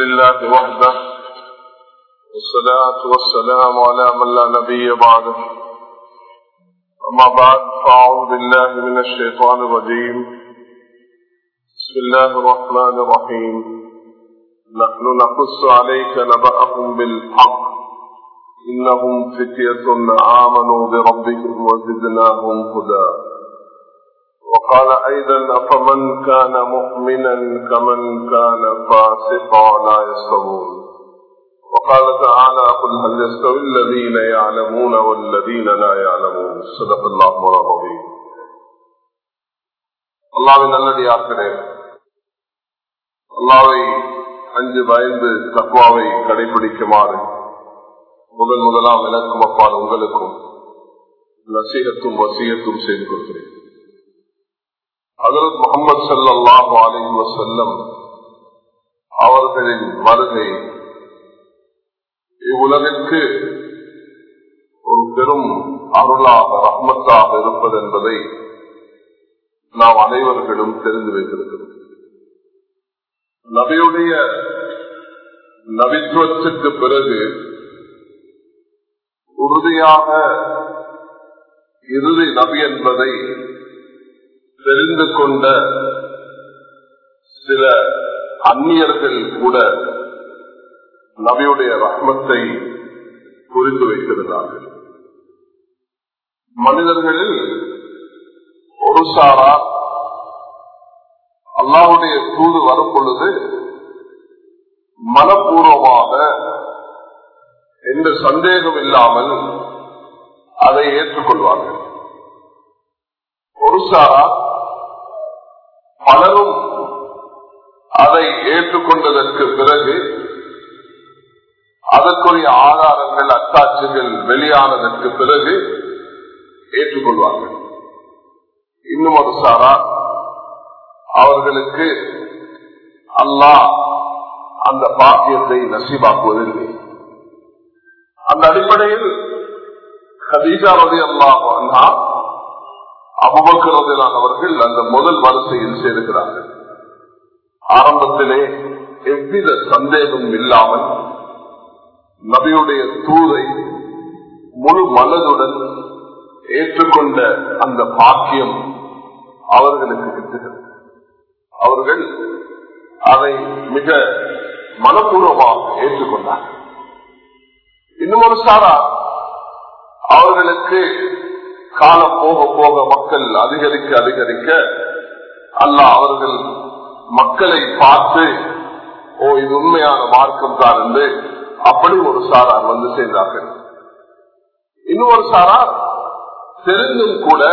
لله وحده والصلاة والسلام على من لا نبي بعده أما بعد فأعوذ بالله من الشيطان الرجيم بسم الله الرحمن الرحيم نحن نقص عليك نبأهم بالحق إنهم فتية آمنوا بربهم وزدناهم هدى وقال أيضا أفمن كان مؤمنا كمن كان فاسقا لا يستوون وقال تعالى قل هل يستوي الذين يعلمون والذين لا يعلمون صدق الله العظيم அல்லாவின் நல்லடியார்களே அல்லாவை அஞ்சு பயந்து தக்குவாவை கடைபிடிக்குமாறு முதன் முதலாம் எனக்கும் அப்பால் உங்களுக்கும் நசீகத்தும் வசியத்தும் செய்து கொடுக்கிறேன் அதற்கு முகமது சல்லாஹு அலி வசல்லம் அவர்களின் வருகை இவ்வுலகிற்கு ஒரு பெரும் அருளாக ரஹ்மத்தாக இருப்பது என்பதை நாம் அனைவர்களும் தெரிந்து வைத்திருக்கிறோம் நபியுடைய நபித்துவத்திற்கு பிறகு உறுதியாக இறுதி நபி என்பதை தெரிந்து கொண்ட சில அந்நியர்கள் கூட நபியுடைய ரத்னத்தை புரிந்து வைத்திருந்தார்கள் மனிதர்களில் ஒரு சாரா அல்லாவுடைய தூது வரும் பொழுது மனப்பூர்வமாக எந்த சந்தேகம் இல்லாமல் அதை ஏற்றுக்கொள்வார்கள் ஒரு சாரா பலரும் அதை ஏற்றுக்கொண்டதற்கு பிறகு அதற்குரிய ஆதாரங்கள் அத்தாட்சிகள் வெளியானதற்கு பிறகு ஏற்றுக்கொள்வார்கள் இன்னும் ஒரு சாரா அவர்களுக்கு அல்லாஹ் அந்த பாக்கியத்தை நசீபாக்குவதில்லை அந்த அடிப்படையில் கதீஜா ரவி அல்லாஹ் அண்ணா அபுபக்கரதிலான் அவர்கள் அந்த முதல் வரிசையில் சேர்க்கிறார்கள் ஆரம்பத்திலே எவ்வித சந்தேகமும் இல்லாமல் நபியுடைய தூதை முழு மனதுடன் ஏற்றுக்கொண்ட அந்த பாக்கியம் அவர்களுக்கு கிட்டுகிறது அவர்கள் அதை மிக மனப்பூர்வமாக ஏற்றுக்கொண்டார்கள் இன்னும் ஒரு சாரா அவர்களுக்கு காலம் போக போக மக்கள் அதிகரிக்க அதிகரிக்க அல்ல அவர்கள் மக்களை பார்த்து ஓ இது உண்மையான மார்க்கம் தான் என்று அப்படி ஒரு சாரார் வந்து சேர்ந்தார்கள் இன்னொரு சாரார் தெரிந்தும் கூட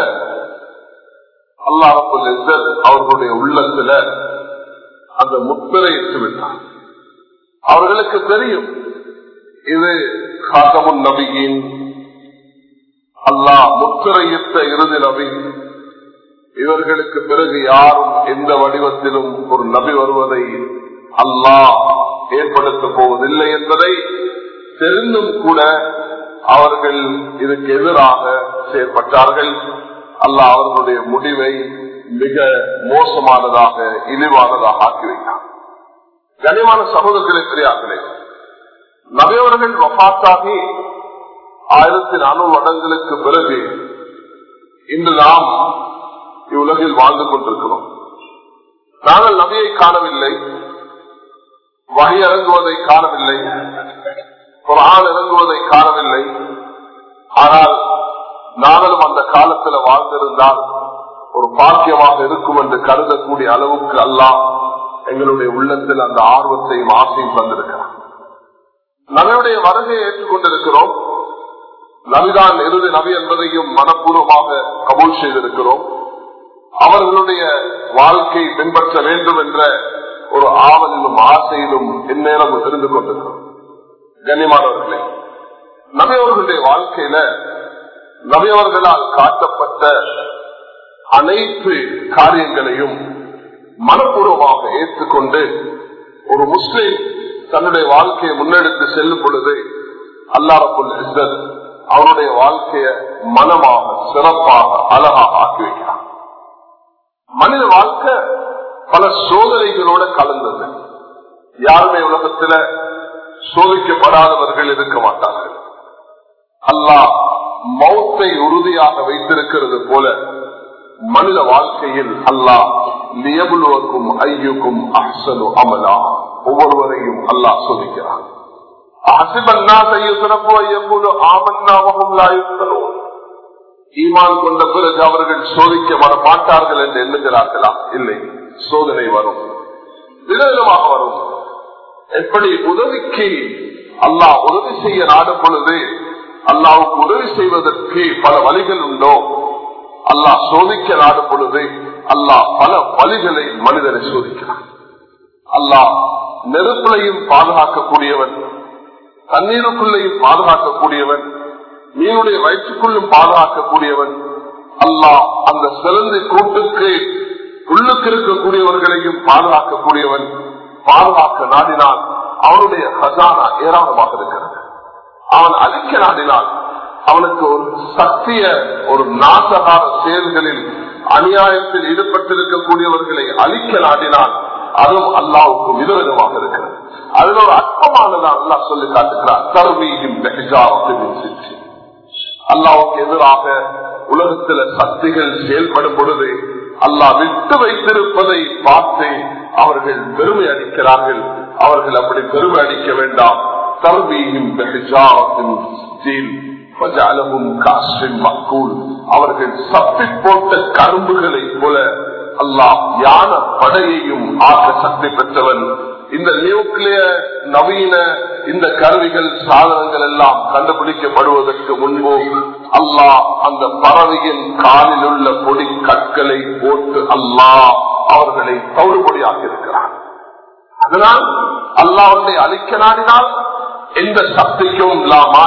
அல்லாஹ் அவர்களுடைய உள்ளத்துல அந்த முத்திரையிட்டு விட்டார் அவர்களுக்கு தெரியும் இது காத்தமுன் நபியின் அல்லாஹ் முத்திரையிட்ட இறுதி நபி இவர்களுக்கு பிறகு யாரும் எந்த வடிவத்திலும் ஒரு நபி வருவதை அல்லாஹ் ஏற்படுத்த போவதில்லை என்பதை தெரிந்தும் கூட அவர்கள் இதுக்கு எதிராக செயற்பட்டார்கள் அல்லாஹ் அவர்களுடைய முடிவை மிக மோசமானதாக இழிவானதாக ஆக்கி வைத்தார் கனிமான சகோதரர்களை பெரியார்களே நபியவர்கள் வபாத்தாகி ஆயிரத்தி நானூறு வருடங்களுக்கு பிறகு இன்று நாம் இவ்வுலகில் வாழ்ந்து கொண்டிருக்கிறோம் நாங்கள் நபியை காணவில்லை வகை இறங்குவதை காணவில்லை ஒரு ஆள் இறங்குவதை காணவில்லை ஆனால் நாங்களும் அந்த காலத்தில் வாழ்ந்திருந்தால் ஒரு பாக்கியமாக இருக்கும் என்று கருதக்கூடிய அளவுக்கு அல்லாம் எங்களுடைய உள்ளத்தில் அந்த ஆர்வத்தையும் ஆசையும் தந்திருக்கிறார் நபியுடைய வருகையை ஏற்றுக்கொண்டிருக்கிறோம் நபிதான் இறுதி நபி என்பதையும் மனப்பூர்வமாக கபூல் செய்திருக்கிறோம் அவர்களுடைய வாழ்க்கை பின்பற்ற வேண்டும் என்ற ஒரு ஆவலிலும் ஆசையிலும் இந்நேரம் இருந்து கொண்டிருக்கிறோம் கண்ணியமானவர்களே நபியவர்களுடைய வாழ்க்கையில நபியவர்களால் காட்டப்பட்ட அனைத்து காரியங்களையும் மனப்பூர்வமாக ஏற்றுக்கொண்டு ஒரு முஸ்லிம் தன்னுடைய வாழ்க்கையை முன்னெடுத்து செல்லும் பொழுது அல்லாரப்புல் இஸ்ரத் அவருடைய வாழ்க்கைய மனமாக சிறப்பாக அழகாக ஆக்கி வைக்கிறார் மனித வாழ்க்கை பல சோதனைகளோட கலந்தது யாருமே உலகத்துல சோதிக்கப்படாதவர்கள் இருக்க மாட்டார்கள் அல்லாஹ் மௌத்தை உறுதியாக வைத்திருக்கிறது போல மனித வாழ்க்கையில் அல்லாஹ் நியபுலுவக்கும் ஐயுக்கும் அஹ்சனு அமலா ஒவ்வொருவரையும் அல்லாஹ் சோதிக்கிறான் ஈமான் கொண்ட பிறகு அவர்கள் சோதிக்க மாட்டார்கள் என்று எண்ணுகிறார்களா இல்லை சோதனை வரும் விதவிதமாக வரும் எப்படி உதவிக்கு அல்லாஹ் உதவி செய்ய நாடும் பொழுது அல்லாவுக்கு உதவி செய்வதற்கு பல வழிகள் உண்டோ அல்லாஹ் சோதிக்க நாடும் பொழுது அல்லாஹ் பல வழிகளை மனிதனை சோதிக்கிறான் அல்லாஹ் நெருப்பிலையும் பாதுகாக்கக்கூடியவன் தண்ணீருக்குள்ளேயும் பாதுகாக்கக்கூடியவன் மீனுடைய வயிற்றுக்குள்ளும் பாதுகாக்கக்கூடியவன் அல்லாஹ் அந்த சிறந்த கூட்டுக்கு உள்ளுக்கு இருக்கக்கூடியவர்களையும் பாதுகாக்கக்கூடியவன் பாதுகாக்க நாடினால் அவனுடைய ஹசானா ஏராளமாக இருக்கிறது அவன் அழிக்க நாடினால் அவனுக்கு ஒரு சத்திய ஒரு நாசகார செயல்களில் அநியாயத்தில் ஈடுபட்டிருக்கக்கூடியவர்களை அழிக்க நாடினால் அதுவும் அல்லாவுக்கு விதவிதமாக இருக்கிறது அதில் ஒரு அற்பமானதான் அல்லாஹ் சொல்லி காட்டுகிறார் தர்மீகம் அல்லாவுக்கு எதிராக உலகத்துல சக்திகள் செயல்படும் பொழுது அல்லாஹ் விட்டு வைத்திருப்பதை பார்த்து அவர்கள் பெருமை அளிக்கிறார்கள் அவர்கள் அப்படி பெருமை அளிக்க வேண்டாம் தர்மீகம் அவர்கள் சப்பி போட்ட கரும்புகளை போல அல்லாஹ் யான படையையும் ஆக்க சக்தி பெற்றவன் இந்த நியூக்ளியர் நவீன இந்த கருவிகள் சாதனங்கள் எல்லாம் கண்டுபிடிக்கப்படுவதற்கு முன்பு அல்லாஹ் அந்த பறவையின் காலில் உள்ள பொடி கற்களை போட்டு அல்லாஹ் அவர்களை தௌடுபொடியாக இருக்கிறார் அதனால் அல்லாஹ் அழிக்க நாடினால் எந்த சக்திக்கும்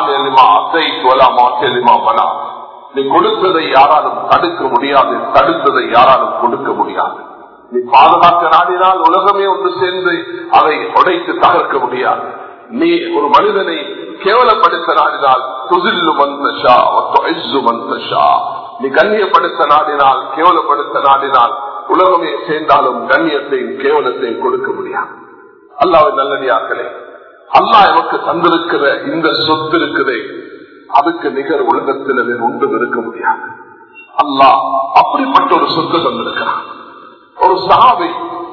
நீ கொடுத்ததை யாராலும் தடுக்க முடியாது தடுத்ததை யாராலும் கொடுக்க முடியாது நீ பாதுகாக்க நாடினால் உலகமே ஒன்று சேர்ந்து அதை உடைத்து தகர்க்க முடியாது நீ ஒரு மனிதனை கேவலப்படுத்த நாடினால் துசில்லு மந்தஷா மந்தஷா நீ கண்ணியப்படுத்த நாடினால் கேவலப்படுத்த நாடினால் உலகமே சேர்ந்தாலும் கண்ணியத்தையும் கேவலத்தையும் கொடுக்க முடியாது அல்லாவின் நல்லடியாக்களே அல்லாஹ் எமக்கு தந்திருக்கிற இந்த சொத்து இருக்குதே அதுக்கு நிகர் உலகத்தில் வேறு ஒன்றும் இருக்க முடியாது அல்லாஹ் அப்படிப்பட்ட ஒரு சொத்து தந்திருக்கிறான் ஒரு சாவை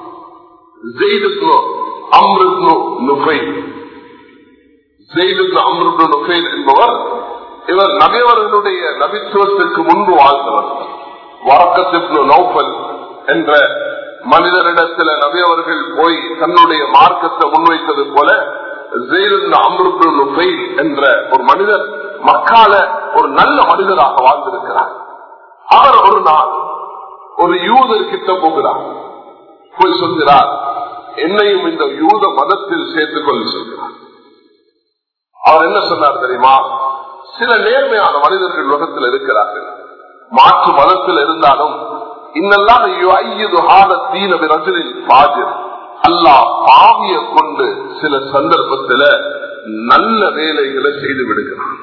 என்பவர் இவர் நபியவர்களுடைய நபித்துவத்திற்கு முன்பு வாழ்ந்தவர் வரக்கத்திற்கு நௌபல் என்ற மனிதரிடத்துல நபியவர்கள் போய் தன்னுடைய மார்க்கத்தை முன்வைத்தது போல என்ற ஒரு மனிதர் மக்கால ஒரு நல்ல மனிதராக வாழ்ந்திருக்கிறார் அவர் ஒரு நாள் ஒரு யூதர் கிட்ட போகிறார் போய் சொல்கிறார் என்னையும் இந்த யூத மதத்தில் சேர்த்துக் கொள்ள சொல்கிறார் அவர் என்ன சொன்னார் தெரியுமா சில நேர்மையான மனிதர்கள் உலகத்தில் இருக்கிறார்கள் மாற்று மதத்தில் இருந்தாலும் இன்னெல்லாம் அல்லாஹ் பாவிய கொண்டு சில சந்தர்ப்பத்தில் நல்ல வேலைகளை செய்து விடுகிறான்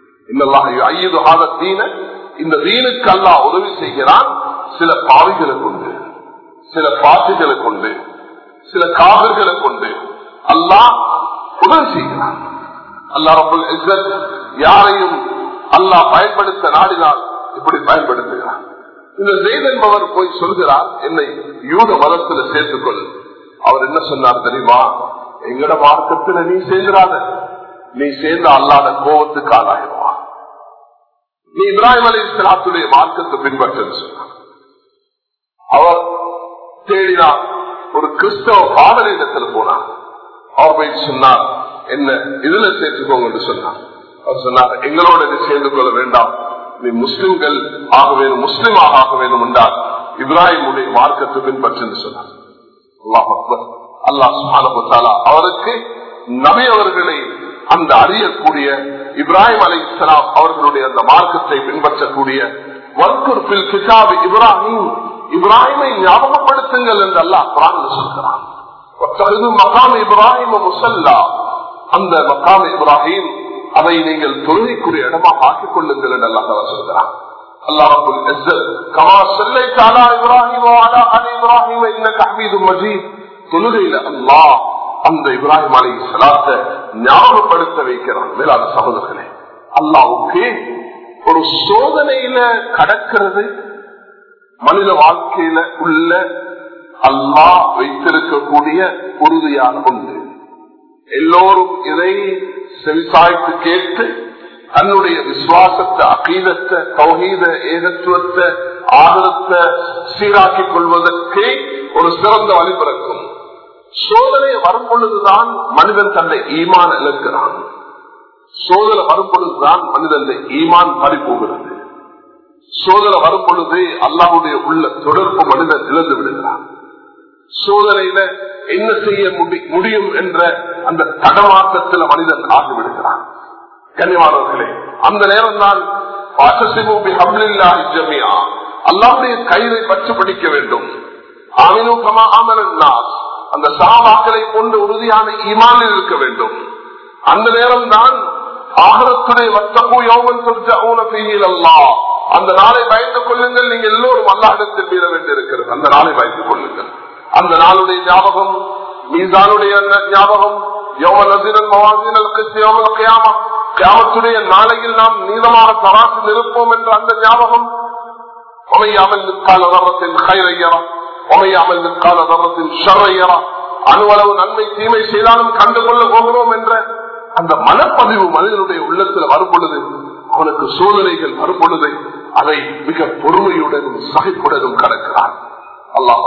இந்த வீணுக்கு அல்லா உதவி செய்கிறான் சில பாவிகளை கொண்டு சில பாசிகளை கொண்டு சில காதல்களை கொண்டு அல்லாஹ் உதவி செய்கிறான் அல்லா ரபுல் யாரையும் அல்லாஹ் பயன்படுத்த நாடினால் இப்படி பயன்படுத்துகிறான் இந்த ஜெயித் என்பவர் போய் சொல்கிறார் என்னை யூத மதத்தில் சேர்த்துக்கொள் அவர் என்ன சொன்னார் தெரியுமா எங்கட மார்க்கத்துல நீ சேர்ந்துடாத நீ சேர்ந்த அல்லாத கோபத்துக்கு ஆளாயிடுவா நீ இப்ராஹிம் அலி இஸ்லாத்துடைய மார்க்கத்தை பின்பற்று சொன்னார் அவர் தேடினார் ஒரு கிறிஸ்தவ பாடலிடத்தில் போனார் அவர் போய் சொன்னார் என்ன இதுல சேர்த்துக்கோங்க என்று சொன்னார் அவர் சொன்னார் எங்களோட நீ சேர்ந்து கொள்ள வேண்டாம் நீ முஸ்லிம்கள் ஆக வேணும் முஸ்லிமாக ஆக வேணும் என்றால் இப்ராஹிமுடைய மார்க்கத்தை பின்பற்று சொன்னார் அல்லாஹ் அவருக்கு நபி அவர்களை அந்த அறியக்கூடிய இப்ராஹிம் அலி இஸ்லாம் அவர்களுடைய அந்த மார்க்கத்தை பின்பற்றக்கூடிய வர்க்குறிப்பில் கிதாபு இப்ராஹிம் இப்ராஹிமை ஞாபகப்படுத்துங்கள் என்று அல்லாஹ் குரான் சொல்கிறான் மகாம் இப்ராஹிம் முசல்லா அந்த மகாம் இப்ராஹிம் அதை நீங்கள் தொழுகைக்குரிய இடமாக ஆக்கிக் கொள்ளுங்கள் என்று அல்லாஹ் சொல்கிறான் அல்லாஹ் கமா சொல்லை தாலா இப்ராஹிம் இப்ராஹிம் இன்ன கஹமீது மஜீத் தொழுகையில அல்லாஹ் அந்த இப்ராஹிம் அலை சலாத்தை ஞாபகப்படுத்த வைக்கிறான் மேலான சகோதரர்களே அல்லாவுக்கு ஒரு சோதனையில கடக்கிறது மனித வாழ்க்கையில உள்ள அல்லாஹ் வைத்திருக்கக்கூடிய உறுதியான ஒன்று எல்லோரும் இதை செவிசாய்த்து கேட்டு தன்னுடைய விசுவாசத்தை அகீதத்தை தௌஹீத ஏகத்துவத்தை ஆதரத்தை சீராக்கிக் கொள்வதற்கு ஒரு சிறந்த வழி பிறக்கும் சோதனை வரும் பொழுதுதான் மனிதன் தன்னை ஈமான் இழக்கிறான் சோதனை வரும் பொழுதுதான் மனிதன் ஈமான் பறிப்போகிறது சோதனை வரும் பொழுது அல்லாவுடைய உள்ள தொடர்பு மனிதன் இழந்து விடுகிறான் சோதனையில என்ன செய்ய முடியும் என்ற அந்த தடமாற்றத்தில் மனிதன் ஆகிவிடுகிறான் கன்னிவானவர்களே அந்த நேரம் தான் அல்லாவுடைய கயிறை பற்றி பிடிக்க வேண்டும் ஆமினுக்கமா அமரன்னாஸ் அந்த சாவாக்களை கொண்டு உறுதியான ஈமானில் இருக்க வேண்டும் அந்த நேரம் தான் ஆகரத்துடைய வத்தப்போ யோகன் தொற்ற அல்லா அந்த நாளை பயந்து கொள்ளுங்கள் நீங்க எல்லோரும் அல்லாஹிடத்தில் மீற வேண்டியிருக்கிறது அந்த நாளை பயந்து கொள்ளுங்கள் அந்த நாளுடைய ஞாபகம் மீசானுடைய ஞாபகம் கியாமத்துடைய நாளையில் நாம் நீளமான தராசில் இருப்போம் என்ற அந்த ஞாபகம் ஒமையாமல் நிற்கால தரத்தின் கைரையரா ஒமையாமல் நிற்கால தரத்தின் ஷரையரா அணுவளவு நன்மை தீமை செய்தாலும் கண்டுகொள்ள போகிறோம் என்ற அந்த மனப்பதிவு மனிதனுடைய உள்ளத்தில் வரும் பொழுது அவனுக்கு சோதனைகள் வரும் பொழுது அதை மிக பொறுமையுடனும் சகைப்புடனும் கடக்கிறான் அல்லாஹ்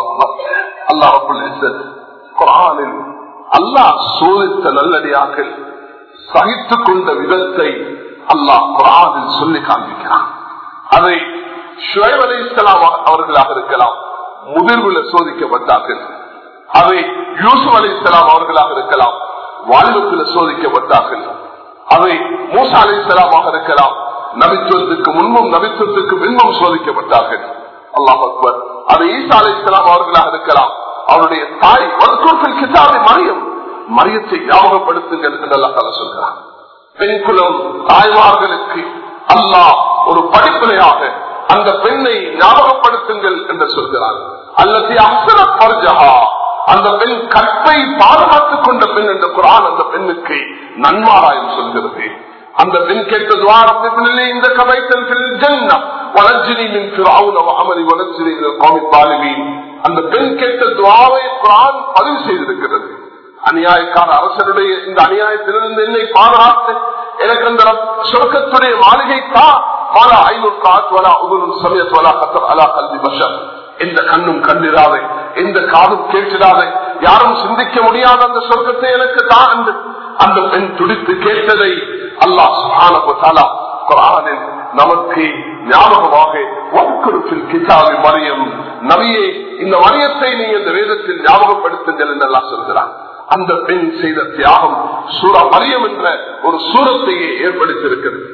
அல்லாஹ் குரானில் அல்லாஹ் சோதித்த நல்லடியார்கள் சகித்துக் கொண்ட விதத்தை அல்லாஹ் குரானில் சொல்லி காண்பிக்கிறான் அதை ஷுவைப் அலி இஸ்லாம் அவர்களாக இருக்கலாம் முதிர்வுல சோதிக்கப்பட்டார்கள் அதை யூசுப் அலி இஸ்லாம் அவர்களாக இருக்கலாம் வாழ்வுக்குள்ள சோதிக்கப்பட்டார்கள் அதை மூசா அலி இஸ்லாமாக இருக்கலாம் நபித்துவத்துக்கு முன்பும் நபித்துவத்துக்கு பின்பும் சோதிக்கப்பட்டார்கள் அல்லாஹ் அக்பர் அது ஈசா அலி இஸ்லாம் அவர்களாக இருக்கலாம் அவருடைய தாய் வர்க்கத்தில் கிதாபி மரியம் மரியத்தை ஞாபகப்படுத்துங்கள் என்று அல்லாஹ் சொல்கிறார் பெண் குலம் தாய்மார்களுக்கு அல்லாஹ் ஒரு படிப்பினையாக அந்த பெண்ணை ஞாபகப்படுத்துங்கள் என்று சொல்கிறார் அல்லது அசர பர்ஜகா அந்த பெண் கற்பை பாதுகாத்துக் கொண்ட பெண் என்ற குரான் அந்த பெண்ணுக்கு நன்மாராயம் சொல்கிறது அந்த பெண் கேட்ட துவாரத்திலே இந்த கவைத்தல் வளர்ச்சினி மின் அமரி வளர்ச்சினி பாலிவீன் அந்த பெண் கேட்ட துவாவை குரான் பதிவு செய்திருக்கிறது அநியாயக்கார அரசருடைய இந்த அநியாயத்திலிருந்து என்னை பாதுகாத்து எனக்கு அந்த சொர்க்கத்துடைய மாளிகை தா மாலா ஐநூறு காத்துவலா உதவும் சமயத்துவலா கத்தர் அலா கல்வி பஷர் எந்த கண்ணும் கண்டிராதே எந்த காதும் கேட்டிடாதே யாரும் சிந்திக்க முடியாத அந்த சொர்க்கத்தை எனக்கு தான் என்று அந்த பெண் துடித்து கேட்டதை அல்லாஹ் சுஹானா குரானில் நமக்கு ஞாபகமாக ஒக்குறுப்பில் கிதாபி மரியம் நவியை இந்த மரியத்தை நீங்க இந்த வேதத்தில் ஞாபகப்படுத்துங்கள் என்று எல்லாம் சொல்கிறார் அந்த பெண் செய்த தியாகம் சூரா மரியம் என்ற ஒரு சூரத்தையே ஏற்படுத்தியிருக்கிறது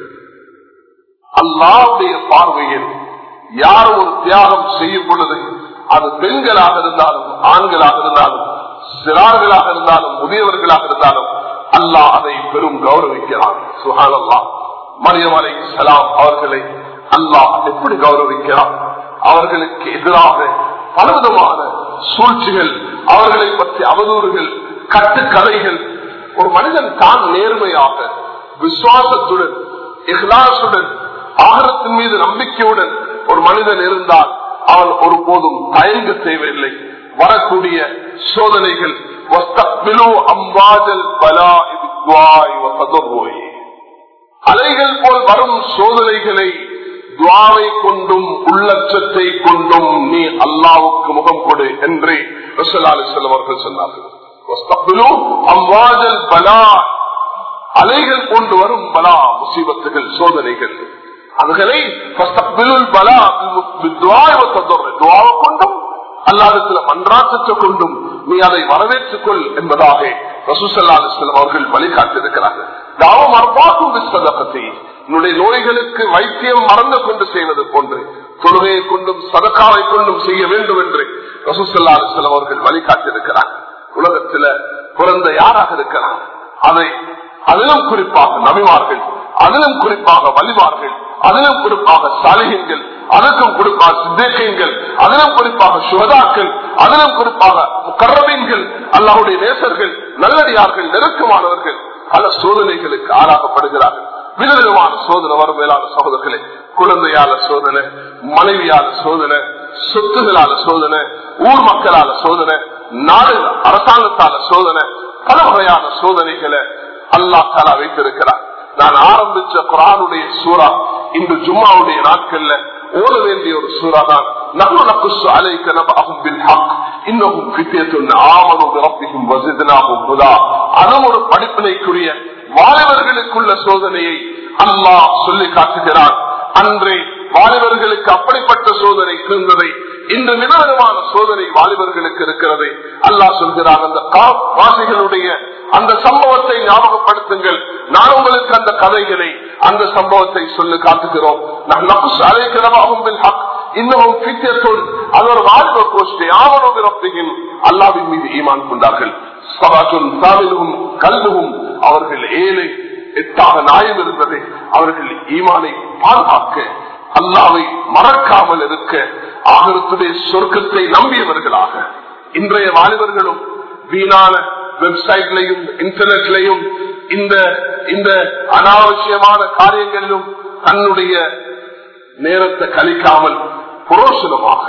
அல்லாவுடைய பார்வையில் யாரும் ஒரு தியாகம் செய்யும் பொழுது அது பெண்களாக இருந்தாலும் ஆண்களாக இருந்தாலும் சிறார்களாக இருந்தாலும் முதியவர்களாக இருந்தாலும் அல்லாஹ் அதை பெரும் கௌரவிக்கிறான் சுஹான் அல்லா மரியம் அலை சலாம் அவர்களை அல்லாஹ் எப்படி கௌரவிக்கிறான் அவர்களுக்கு எதிராக பலவிதமான சூழ்ச்சிகள் அவர்களை பற்றி அவதூறுகள் கட்டுக்கதைகள் ஒரு மனிதன் தான் நேர்மையாக விசுவாசத்துடன் இஹ்லாசுடன் ஆகரத்தின் மீது நம்பிக்கையுடன் ஒரு மனிதன் இருந்தால் அவன் ஒருபோதும் தயங்க தேவையில்லை வரக்கூடிய சோதனைகள் அலைகள் போல் வரும் சோதனைகளை துவாவை கொண்டும் உள்ளச்சத்தை கொண்டும் நீ அல்லாவுக்கு முகம் கொடு என்று அவர்கள் சொன்னார்கள் அலைகள் கொண்டு வரும் பலா முசீபத்துகள் சோதனைகள் அதுகளை கொண்டும் அல்லாதத்துல மன்றாற்றத்தை கொண்டும் நீ அதை வரவேற்றுக் கொள் என்பதாக ரசூசல்லா அலிஸ்லாம் அவர்கள் வழிகாட்டிருக்கிறார்கள் தாவம் அர்பாக்கும் விஸ்வதகத்தை உன்னுடைய நோய்களுக்கு வைத்தியம் மறந்து கொண்டு செய்வது போன்று தொழுகையை கொண்டும் சதக்காவை கொண்டும் செய்ய வேண்டும் என்று ரசூசல்லா அலிஸ்லாம் அவர்கள் வழிகாட்டிருக்கிறார் உலகத்துல பிறந்த யாராக இருக்கிறார் அதை அதிலும் குறிப்பாக நபிமார்கள் அதிலும் குறிப்பாக வலிமார்கள் அதிலும் குறிப்பாக சாலிகங்கள் அதற்கும் குறிப்பாக சித்தேகங்கள் அதிலும் குறிப்பாக சுகதாக்கள் அதிலும் குறிப்பாக கரவீன்கள் அல்லாவுடைய நேசர்கள் நல்லடியார்கள் நெருக்கமானவர்கள் பல சோதனைகளுக்கு ஆளாகப்படுகிறார்கள் விதவிதமான சோதனை வரும் மேலான சகோதரர்களே குழந்தையால சோதனை மனைவியால சோதனை சொத்துகளால சோதனை ஊர் மக்களால சோதனை நாடு அரசாங்கத்தால சோதனை பல வகையான சோதனைகளை அல்லா தாலா வைத்திருக்கிறார் நான் ஆரம்பிச்ச குரானுடைய சூறா இன்று ஜும்மாவுடைய நாட்கள்ல ஓட வேண்டிய ஒரு சூறா தான் نحن نقص عليك نبأهم بالحق إنهم فتية آمنوا بربهم وزدناهم هدى அதுவும் ஒரு படிப்பினைக்குரிய வாலிபர்களுக்குள்ள சோதனையை அல்லாஹ் சொல்லி காட்டுகிறான் அன்றே வாலிபர்களுக்கு அப்படிப்பட்ட சோதனை இருந்ததை இன்று விதவிதமான சோதனை வாலிபர்களுக்கு இருக்கிறது அல்லாஹ் சொல்கிறான் அந்த வாசிகளுடைய அந்த சம்பவத்தை ஞாபகப்படுத்துங்கள் நான் உங்களுக்கு அந்த கதைகளை அந்த சம்பவத்தை சொல்லி காட்டுகிறோம் நான் நகுஸ் அழைக்கிறவாகும் இன்னமும் பித்தியத்தோடு அது ஒரு வாலிப கோஷ்டி ஆவணம் பிறப்புகின் அல்லாவின் மீது ஈமான் கொண்டார்கள் சாவிலும் கல்லுவும் அவர்கள் ஏழை எட்டாக நியாயம் இருந்தது அவர்கள் ஈமானை பாதுகாக்க அல்லாவை மறக்காமல் இருக்க ஆகரத்துடைய சொர்க்கத்தை நம்பியவர்களாக இன்றைய வாலிபர்களும் வீணான வெப்சைட்லையும் இன்டர்நெட்லையும் இந்த இந்த அனாவசியமான காரியங்களிலும் தன்னுடைய நேரத்தை கழிக்காமல் புரோசனமாக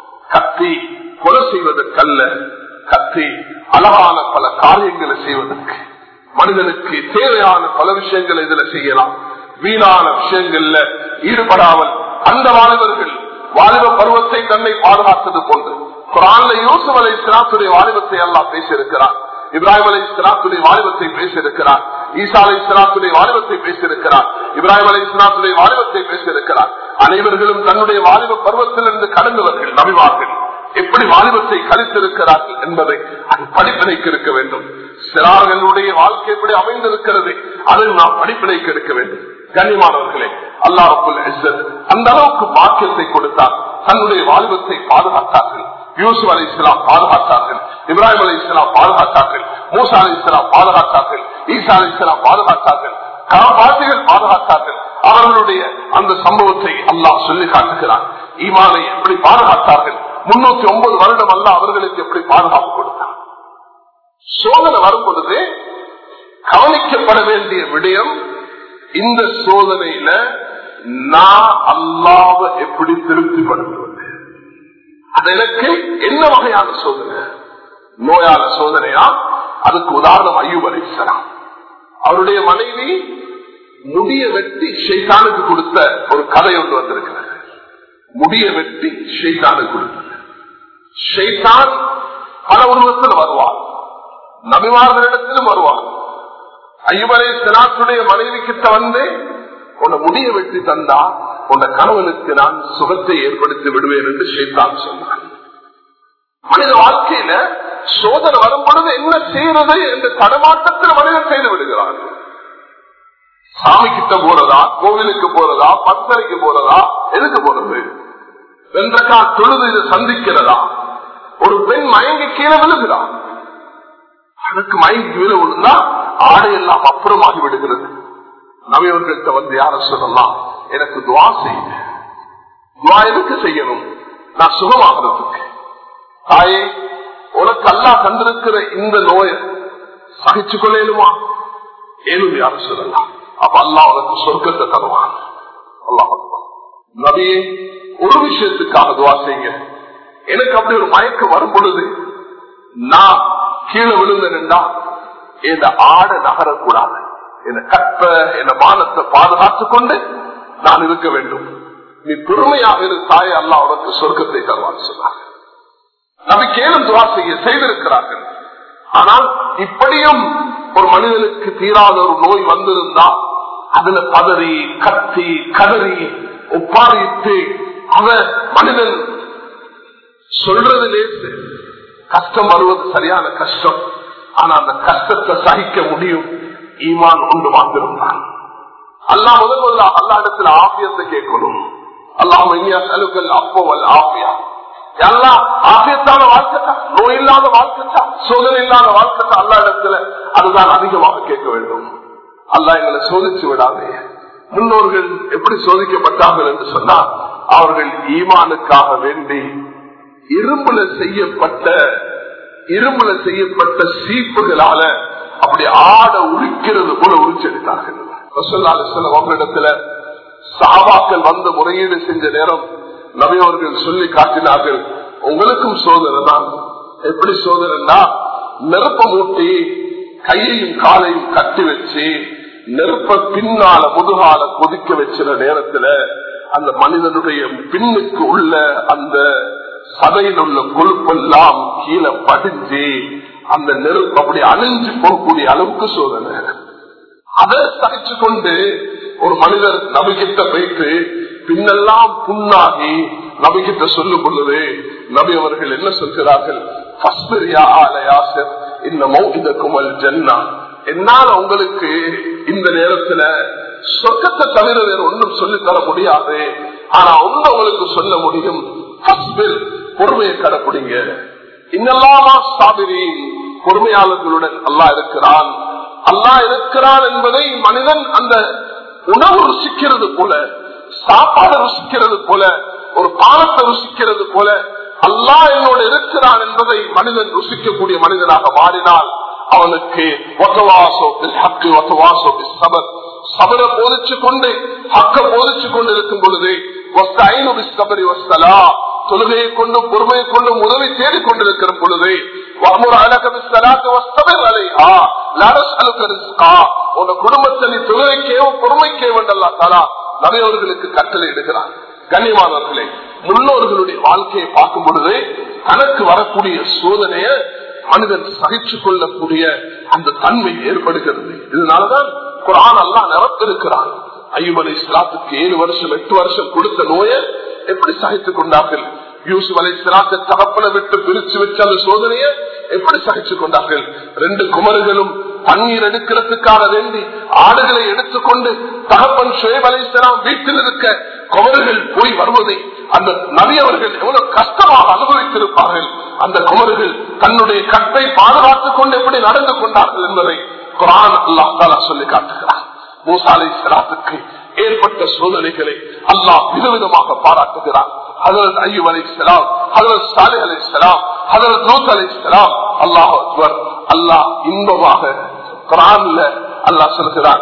கத்தி கொலை செய்வதற்கல்ல கத்தி அழகான பல காரியங்களை செய்வதற்கு மனிதனுக்கு தேவையான பல விஷயங்களை இதுல செய்யலாம் வீணான விஷயங்கள்ல ஈடுபடாமல் அந்த வாலிபர்கள் வாலிப பருவத்தை தன்னை பாதுகாத்தது போன்று குரான்ல யூசுப் அலை சிராத்துடைய வாலிபத்தை எல்லாம் பேசியிருக்கிறார் இப்ராஹிம் அலை சிராத்துடைய வாலிபத்தை பேசியிருக்கிறார் ஈசா அலை சிராத்துடைய வாலிபத்தை பேசியிருக்கிறார் இப்ராஹிம் அலை சிராத்துடைய வாலிபத்தை பேசியிருக்கிறார் அனைவர்களும் தன்னுடைய வாலிப பருவத்திலிருந்து கடந்தவர்கள் நபிவார்கள் எப்படி வாலிபத்தை கழித்திருக்கிறார்கள் என்பதை அது படிப்பினைக்கு இருக்க வேண்டும் சிறார்களுடைய வாழ்க்கை எப்படி அமைந்திருக்கிறது அதை நாம் படிப்பினைக்கு எடுக்க வேண்டும் கண்ணியமானவர்களே அல்லாஹுல் அந்த அளவுக்கு பாக்கியத்தை கொடுத்தார் தன்னுடைய வாலிபத்தை பாதுகாத்தார்கள் யூசுப் அலி இஸ்லாம் பாதுகாத்தார்கள் இப்ராஹிம் அலி இஸ்லாம் பாதுகாத்தார்கள் மூசா அலி இஸ்லாம் பாதுகாத்தார்கள் ஈசா அலி இஸ்லாம் பாதுகாத்தார்கள் காப்பாசிகள் பாதுகாத்தார்கள் அவர்களுடைய அந்த சம்பவத்தை அல்லாஹ் சொல்லி காட்டுகிறார் ஈமானை எப்படி பாதுகாத்தார்கள் முன்னூத்தி ஒன்பது வருடம் அல்ல அவர்களுக்கு எப்படி பாதுகாப்பு கொடுத்தார் சோதனை வரும் பொழுது கவனிக்கப்பட வேண்டிய விடயம் இந்த சோதனையில நான் அல்லாவ எப்படி திருப்திப்படுத்துவது அது எனக்கு என்ன வகையான சோதனை நோயால சோதனையா அதுக்கு உதாரணம் ஐயூப் அலிசலாம் அவருடைய மனைவி முடிய வெட்டி ஷெய்தானுக்கு கொடுத்த ஒரு கதை ஒன்று வந்திருக்கிறது முடிய வெட்டி ஷெய்தானுக்கு கொடுத்தது ஷெய்தான் பல உருவத்தில் வருவார் நபிமார்களிடத்திலும் வருவார் ஐயவரை சினாத்துடைய மனைவி கிட்ட வந்து உன்னை முடிய வெட்டி தந்தா உன்ன கணவனுக்கு நான் சுகத்தை ஏற்படுத்தி விடுவேன் என்று ஷேத்தான் சொன்னான் மனித வாழ்க்கையில சோதனை வரும் பொழுது என்ன செய்யறது என்ற தடமாட்டத்தில் மனிதன் செய்து விடுகிறான் சாமி கிட்ட போறதா கோவிலுக்கு போறதா பக்தரைக்கு போறதா எதுக்கு போறது வென்றக்கா தொழுது இது சந்திக்கிறதா ஒரு பெண் மயங்கி கீழே விழுகிறான் அதுக்கு மயங்கி கீழே விழுந்தா ஆடையெல்லாம் அப்புறமாகி விடுகிறது நவியவர்கள்ட்ட வந்து யார சொல்லலாம் எனக்கு துவா செய்யுங்க துவா எதுக்கு செய்யணும் நான் சுகமாகிறதுக்கு தாயே உனக்கு அல்லா தந்திருக்கிற இந்த நோயை சகிச்சு கொள்ளேனுமா ஏனும் யாரும் சொல்லலாம் அப்ப அல்லா உனக்கு சொர்க்கத்தை தருவான் அல்லாஹ் நபியே ஒரு விஷயத்துக்காக துவா செய்யுங்க எனக்கு அப்படி ஒரு மயக்கம் வரும் பொழுது நான் கீழே விழுந்தேன்டா இந்த ஆடை நகரக்கூடாது என் கற்ப என் மானத்தை பாதுகாத்துக் கொண்டு நான் இருக்க வேண்டும் நீ பொறுமையாக இரு தாயை அல்லா உனக்கு சொர்க்கத்தை தருவான் சொன்னார் நபி கேளும் துவா செய்ய செய்திருக்கிறார்கள் ஆனால் இப்படியும் ஒரு மனிதனுக்கு தீராத ஒரு நோய் வந்திருந்தா அதுல பதறி கத்தி கதறி ஒப்பாரித்து அவ மனிதன் சொல்றது லேசு கஷ்டம் வருவது சரியான கஷ்டம் ஆனா அந்த கஷ்டத்தை சகிக்க முடியும் ஈமான் கொண்டு வாழ்ந்திருந்தான் அல்லா முதல் முதல்ல அல்லா இடத்துல ஆபியத்தை கேட்கணும் அல்லாம அலுக்கல் அப்போ அல்ல ஆபியா எல்லாம் ஆபியத்தான வாழ்க்கை நோய் இல்லாத வாழ்க்கை சோதனை இல்லாத வாழ்க்கை அல்லா இடத்துல அதுதான் அதிகமாக கேட்க வேண்டும் அல்லா எங்களை சோதிச்சு விடாதே முன்னோர்கள் எப்படி சோதிக்கப்பட்டார்கள் என்று சொன்னால் அவர்கள் ஈமானுக்காக வேண்டி இரும்புல செய்யப்பட்ட இரும்புல செய்யப்பட்ட சீப்புகளால அப்படி ஆட உரிக்கிறது போல உரிச்செடுத்தார்கள் அவர்களிடத்துல சாபாக்கள் வந்து முறையீடு செஞ்ச நேரம் நபி அவர்கள் சொல்லி காட்டினார்கள் உங்களுக்கும் சோதனை தான் எப்படி சோதனைன்னா நெருப்ப மூட்டி கையையும் காலையும் கட்டி வச்சு நெருப்ப பின்னால முதுகால கொதிக்க வச்சிற நேரத்துல அந்த மனிதனுடைய பின்னுக்கு உள்ள அந்த சதையில் உள்ள கொழுப்பெல்லாம் கீழே படிஞ்சு அந்த நெருப்பு அப்படி அணிஞ்சு போகக்கூடிய அளவுக்கு சோதனை அதை சகிச்சு கொண்டு ஒரு மனிதர் நபிகிட்ட போயிட்டு பின்னெல்லாம் புண்ணாகி நபிகிட்ட சொல்லும் பொழுது நபி அவர்கள் என்ன சொல்கிறார்கள் இந்த மௌகித குமல் ஜன்னா என்னால உங்களுக்கு இந்த நேரத்துல சொர்க்கத்தை தவிர வேற ஒன்றும் சொல்லி தர முடியாது ஆனா ஒன்று உங்களுக்கு சொல்ல முடியும் பொறுமையை கடைப்பிடிங்க இன்னெல்லாமா சாபிரி பொறுமையாளர்களுடன் அல்லா இருக்கிறான் அல்லா இருக்கிறான் என்பதை மனிதன் அந்த உணவு ருசிக்கிறது போல சாப்பாடு ருசிக்கிறது போல ஒரு பானத்தை ருசிக்கிறது போல அல்லா என்னோடு இருக்கிறான் என்பதை மனிதன் ருசிக்கக்கூடிய மனிதனாக மாறினால் அவனுக்கு சபர போதிச்சு கொண்டு ஹக்க போதிச்சு கொண்டு இருக்கும் பொழுது தொழுகையை கொண்டும் பொறுமையை கொண்டும் உதவி தேடிக் கொண்டிருக்கிற பொழுது குடும்பத்தை நீ தொழுகைக்கேவோ பொறுமைக்கேவோ தாரா நகையவர்களுக்கு கட்டளை இடுகிறார் கண்ணியமானவர்களே முன்னோர்களுடைய வாழ்க்கையை பார்க்கும் பொழுது தனக்கு வரக்கூடிய சோதனைய மனிதன் சகிச்சு கொள்ளக்கூடிய அந்த தன்மை ஏற்படுகிறது இதனாலதான் குரான் எல்லாம் நிரப்பிருக்கிறான் ஐயூப் அலி இஸ்லாத்துக்கு ஏழு வருஷம் எட்டு வருஷம் கொடுத்த நோயை எப்படி சகித்துக் கொண்டார்கள் யூசுப் அலை சிராத்தை தகப்பனை விட்டு பிரிச்சு வச்ச அந்த சோதனையை எப்படி சகிச்சு கொண்டார்கள் ரெண்டு குமர்களும் தண்ணீர் எடுக்கிறதுக்காக வேண்டி ஆடுகளை எடுத்துக்கொண்டு தகப்பன் ஷுயப் அலை வீட்டில் இருக்க குமர்கள் போய் வருவதை அந்த நபியவர்கள் எவ்வளவு கஷ்டமாக அனுபவித்திருப்பார்கள் அந்த குமர்கள் தன்னுடைய கட்டை பாதுகாத்துக் கொண்டு எப்படி நடந்து கொண்டார்கள் என்பதை குரான் அல்லா சொல்லி காட்டுகிறார் மூசா அலை சிராத்துக்கு ஏற்பட்ட சோதனைகளை அல்லாஹ் விதவிதமாக பாராட்டுகிறார் ஹசரத் ஐயூப் அலி இஸ்லாம் ஹசரத் சாலை அலி இஸ்லாம் ஹசரத் நூத் அலி இஸ்லாம் அல்லாஹ் அக்பர் அல்லாஹ் இன்பமாக குரான்ல அல்லாஹ் சொல்கிறார்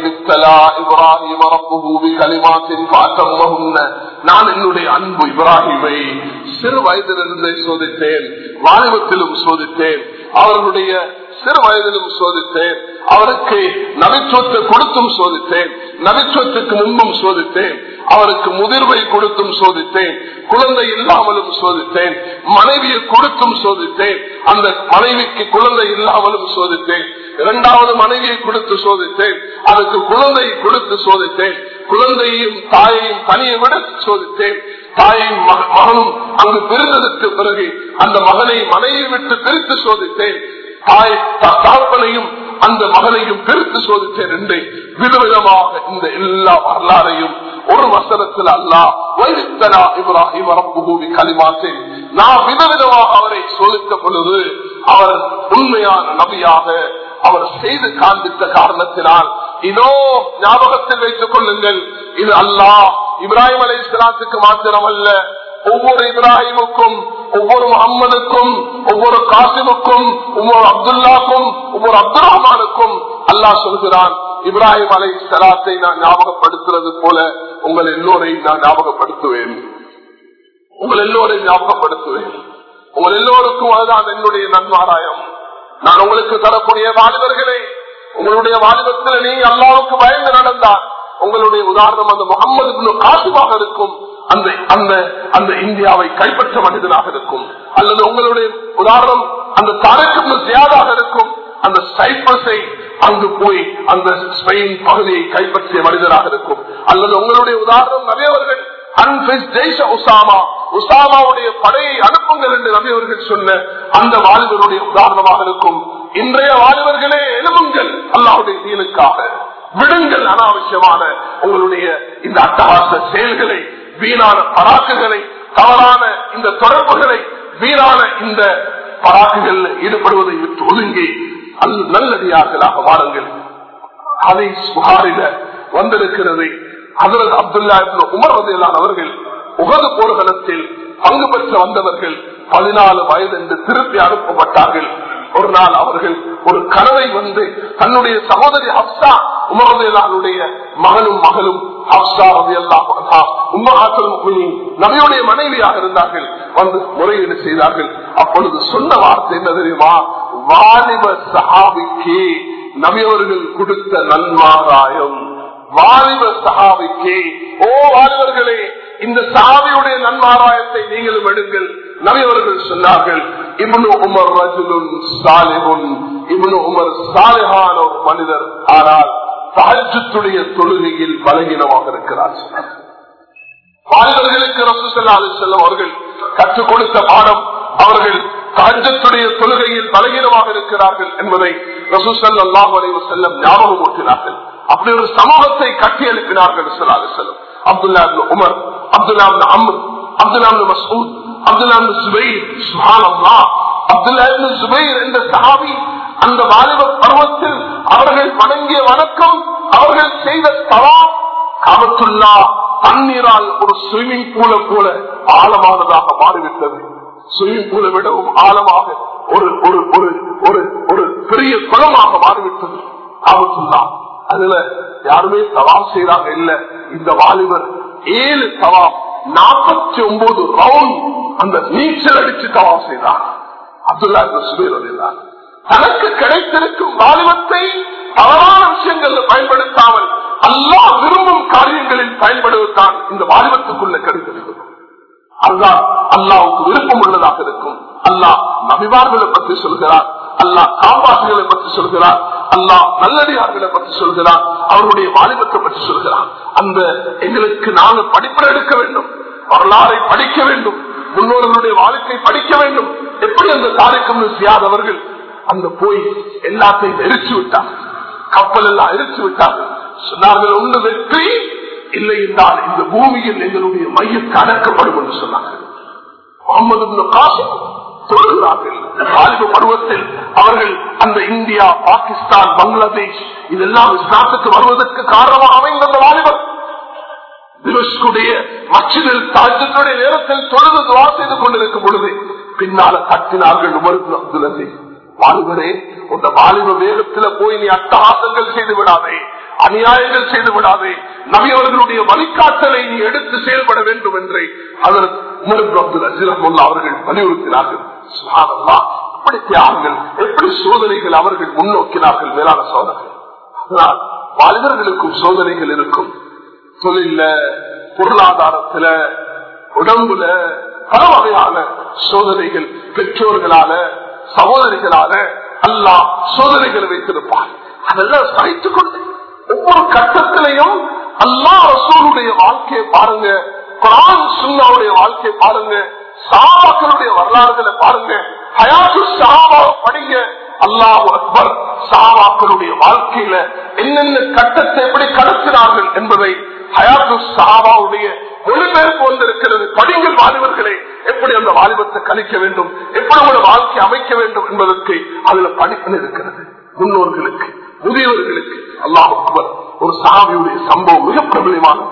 நான் என்னுடைய அன்பு இப்ராஹிமை சிறு வயதிலிருந்தே சோதித்தேன் வாலிபத்திலும் சோதித்தேன் அவர்களுடைய சிறு வயதிலும் சோதித்தேன் அவருக்கு நபிச்சுவத்தை கொடுத்தும் சோதித்தேன் நபிச்சுவத்துக்கு முன்பும் சோதித்தேன் அவருக்கு முதிர்வை கொடுத்தும் சோதித்தேன் குழந்தை இல்லாமலும் சோதித்தேன் மனைவியை கொடுத்தும் சோதித்தேன் அந்த மனைவிக்கு குழந்தை இல்லாமலும் சோதித்தேன் இரண்டாவது மனைவியை கொடுத்து சோதித்தேன் அதுக்கு குழந்தை கொடுத்து சோதித்தேன் குழந்தையும் தாயையும் தனியை விட சோதித்தேன் தாயும் மகனும் அங்கு பிரிந்ததற்கு பிறகு அந்த மகனை மனையை விட்டு பிரித்து சோதித்தேன் தாய் தகப்பனையும் அந்த மகனையும் பிரித்து சோதித்தேன் என்று விதவிதமாக இந்த எல்லா வரலாறையும் ஒரு வசனத்தில் அல்லா வைத்தனா இப்ராஹிம் ரப்புகூவி களிமாத்தேன் நான் விதவிதமாக அவரை சோதித்த பொழுது அவர் உண்மையான நபியாக அவர் செய்து காண்பித்த காரணத்தினால் இதோ ஞாபகத்தில் வைத்துக் கொள்ளுங்கள் இது அல்லாஹ் இப்ராஹிம் அலை இஸ்லாத்துக்கு மாத்திரமல்ல ஒவ்வொரு இப்ராஹிமுக்கும் ஒவ்வொரு முகம்மதுக்கும் ஒவ்வொரு காசிமுக்கும் ஒவ்வொரு அப்துல்லாக்கும் ஒவ்வொரு அப்துல் ரஹ்மானுக்கும் அல்லாஹ் சொல்கிறான் இப்ராஹிம் அலை சலாத்தை நான் ஞாபகப்படுத்துறது போல உங்கள் எல்லோரையும் நான் ஞாபகப்படுத்துவேன் உங்கள் எல்லோரையும் ஞாபகப்படுத்துவேன் உங்கள் எல்லோருக்கும் அதுதான் என்னுடைய நன்மாராயம் நான் உங்களுக்கு தரக்கூடிய வாலிபர்களே உங்களுடைய வாலிபத்தில் நீங்க அல்லாவுக்கு பயந்து நடந்தால் உங்களுடைய உதாரணம் அந்த முகமது காசுமாக இருக்கும் அந்த அந்த அந்த இந்தியாவை கைப்பற்ற மனிதனாக இருக்கும் அல்லது உங்களுடைய உதாரணம் அந்த தரக்கு ஜியாதாக இருக்கும் அந்த சைப்ரஸை அங்கு போய் அந்த ஸ்பெயின் பகுதியை கைப்பற்றிய மனிதனாக இருக்கும் அல்லது உங்களுடைய உதாரணம் நபியவர்கள் உசாமா உசாமாவுடைய படையை அனுப்புங்கள் என்று நபியவர்கள் சொன்ன அந்த வாலிபருடைய உதாரணமாக இருக்கும் இன்றைய வாலிபர்களே எழுவுங்கள் அல்லாவுடைய தீனுக்காக விடுங்கள் அனாவசியமான உங்களுடைய இந்த அட்டகாச செயல்களை வீணான பராக்குகளை தவறான இந்த தொடர்புகளை வீணான இந்த பராக்குகள் ஈடுபடுவதை விட்டு ஒதுங்கி நல்லடியார்களாக வாருங்கள் அதை புகாரில வந்திருக்கிறது அதற்கு அப்துல்லா உமர் வதையிலான அவர்கள் உகது போர்க்களத்தில் பங்கு பெற்று வந்தவர்கள் பதினாலு வயது என்று திருப்பி அனுப்பப்பட்டார்கள் ஒரு நாள் அவர்கள் ஒரு கனவை வந்து தன்னுடைய சகோதரி ஹப்சா உமரதையாளுடைய மகனும் மகளும் ஹப்சா நபியுடைய மனைவியாக இருந்தார்கள் வந்து முறையீடு செய்தார்கள் அப்பொழுது சொன்ன வார்த்தை என்ன தெரியுமா வாலிப சஹாபிக்கு நபியவர்கள் கொடுத்த நன்மாராயம் வாலிப சஹாபிக்கு ஓ வாலிபர்களே இந்த சாவியுடைய நன்மாராயத்தை நீங்களும் எடுங்கள் நபியவர்கள் சொன்னார்கள் இப்னு உமர் ரஜுலுன் சாலிஹுன் இப்னு உமர் சாலிஹான ஒரு மனிதர் ஆனால் தஹஜத்துடைய தொழுகையில் பலகீனமாக இருக்கிறார் வாலிபர்களுக்கு ரசூசல்லா செல்லும் அவர்கள் கற்றுக் கொடுத்த பாடம் அவர்கள் தஹஜத்துடைய தொழுகையில் பலகீனமாக இருக்கிறார்கள் என்பதை ரசூசல்லாஹ் அலைவு செல்லம் ஞாபகம் ஊட்டினார்கள் அப்படி ஒரு சமூகத்தை கட்டி எழுப்பினார்கள் சொல்லாது செல்லும் Abdullah Umar Abdullah Amr Abdullah Masud Abdullah Zubair சுஹானல்லா அப்துல்லா சுபைர் என்ற சஹாபி அந்த வாலிப பருவத்தில் அவர்கள் வணங்கிய வணக்கம் அவர்கள் செய்த தவா காமத்துல்லா தண்ணீரால் ஒரு ஸ்விம்மிங் பூல போல ஆழமானதாக மாறிவிட்டது ஸ்விம்மிங் பூலை விடவும் ஆழமாக ஒரு ஒரு ஒரு ஒரு ஒரு பெரிய குளமாக மாறிவிட்டது காமத்துல்லா அதுல யாருமே தவாம் செய்யறாங்க இல்ல இந்த வாலிபர் ஏழு தவாம் நாற்பத்தி ஒன்பது ரவுண்ட் அந்த நீச்சல் அடிச்சு தவாம் செய்தார் அப்துல்லா சுபேர் தனக்கு கிடைத்திருக்கும் வாலிபத்தை தவறான விஷயங்கள் பயன்படுத்தாமல் அல்லா விரும்பும் காரியங்களில் பயன்படுவதுதான் இந்த வாலிபத்துக்குள்ள கிடைத்திருக்கும் அதுதான் அல்லாவுக்கு விருப்பம் உள்ளதாக இருக்கும் அல்லாஹ் நபிவார்களை பற்றி சொல்கிறார் அல்லாஹ் காப்பாசுகளை பற்றி சொல்கிறார் அல்லாஹ் நல்லடியார்களை பற்றி சொல்கிறார் அவருடைய வாலிபத்தை பற்றி சொல்கிறார் அந்த எங்களுக்கு நாங்கள் படிப்பில் எடுக்க வேண்டும் வரலாறை படிக்க வேண்டும் முன்னோர்களுடைய வாழ்க்கை படிக்க வேண்டும் எப்படி அந்த தாரிக்கம் செய்யாதவர்கள் அந்த போய் எல்லாத்தையும் எரிச்சு விட்டார் கப்பல் எல்லாம் எரிச்சு விட்டார்கள் சொன்னார்கள் ஒன்று வெற்றி இல்லை என்றால் இந்த பூமியில் எங்களுடைய மையத்தை அடக்கப்படும் என்று சொன்னார்கள் முகமது காசிம் சொல்கிறார்கள் வாலிப பருவத்தில் அவர்கள் அந்த இந்தியா பாகிஸ்தான் பங்களாதேஷ் இதெல்லாம் இஸ்லாத்துக்கு வருவதற்கு காரணமாக அமைந்த அந்த வாலிபர் தினஸ்குடைய மச்சிதில் தாஜத்துடைய நேரத்தில் தொழுது துவா செய்து கொண்டிருக்கும் பொழுது பின்னால கட்டினார்கள் உமருக்கு அப்துல் அசீஸ் வாலிபரே உந்த வாலிப வேகத்துல போய் நீ அட்டகாசங்கள் செய்து விடாதே அநியாயங்கள் செய்து விடாதே நபியவர்களுடைய வழிகாட்டலை நீ எடுத்து செயல்பட வேண்டும் என்று அதற்கு உமருக்கு அப்துல் அசீரமுல்லா அவர்கள் வலியுறுத்தினார்கள் எப்படி தியாகங்கள் எப்படி சோதனைகள் அவர்கள் முன்னோக்கினார்கள் மேலான சோதனை அதனால் வாலிபர்களுக்கும் சோதனைகள் இருக்கும் தொழில பொருளாதாரத்துல உடம்புல பல வகையான சோதனைகள் பெற்றோர்களால சகோதரிகளால அல்லா சோதனைகளை வைத்திருப்பார் அதெல்லாம் சகித்துக் கொண்டு ஒவ்வொரு கட்டத்திலையும் அல்லா ரசூலுடைய வாழ்க்கையை பாருங்க குரான் சுண்ணாவுடைய வாழ்க்கையை பாருங்க சாபாக்களுடைய வரலாறுகளை பாருங்க ஹயாத்து சாபாவை படிங்க அல்லாஹ் அக்பர் சாபாக்களுடைய வாழ்க்கையில என்னென்ன கட்டத்தை எப்படி கடத்தினார்கள் என்பதை ஹயாத்து சாபாவுடைய மொழிபெயர்ப்பு வந்திருக்கிறது படிங்கள் வாலிபர்களே எப்படி அந்த வாலிபத்தை கழிக்க வேண்டும் எப்படி உங்களோட வாழ்க்கை அமைக்க வேண்டும் என்பதற்கு அதுல படிப்பு இருக்கிறது முன்னோர்களுக்கு முதியவர்களுக்கு அல்லாஹ் அக்பர் ஒரு சாவியுடைய சம்பவம் மிக பிரபலமானது